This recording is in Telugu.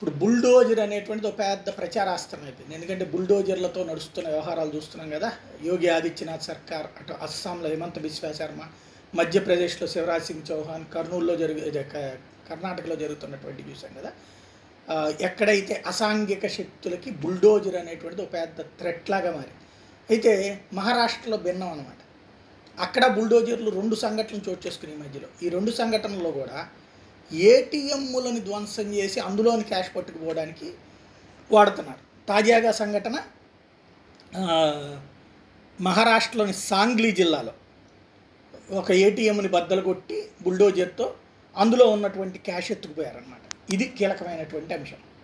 ఇప్పుడు బుల్డోజర్ అనేటువంటిది ఒక పెద్ద ప్రచారాస్త్రం అయిపోయింది ఎందుకంటే బుల్డోజర్లతో నడుస్తున్న వ్యవహారాలు చూస్తున్నాం కదా యోగి ఆదిత్యనాథ్ సర్కార్ అటు అస్సాంలో హిమంత బిశ్వా శర్మ మధ్యప్రదేశ్లో శివరాజ్ సింగ్ చౌహాన్ కర్నూలులో జరుగు ఇదే క- కర్ణాటకలో జరుగుతున్నటువంటి చూసాం కదా ఆ, ఎక్కడైతే అసాంఘిక శక్తులకి బుల్డోజర్ అనేటువంటిది ఒక పెద్ద థ్రెట్ లాగా మారి అయితే మహారాష్ట్రలో భిన్నం అనమాట అక్కడ బుల్డోజర్లు రెండు సంఘటనలు చోటు చేసుకునే ఈ మధ్యలో ఈ రెండు సంఘటనల్లో కూడా ఏటీఎంలను ధ్వంసం చేసి అందులోని క్యాష్ పట్టుకుపోవడానికి వాడుతున్నారు తాజాగా సంఘటన ఆ, మహారాష్ట్రలోని సాంగ్లీ జిల్లాలో ఒక ఏటీఎంని బద్దలు కొట్టి బుల్డోజర్తో అందులో ఉన్నటువంటి క్యాష్ ఎత్తుకుపోయారనమాట ఇది కీలకమైనటువంటి అంశం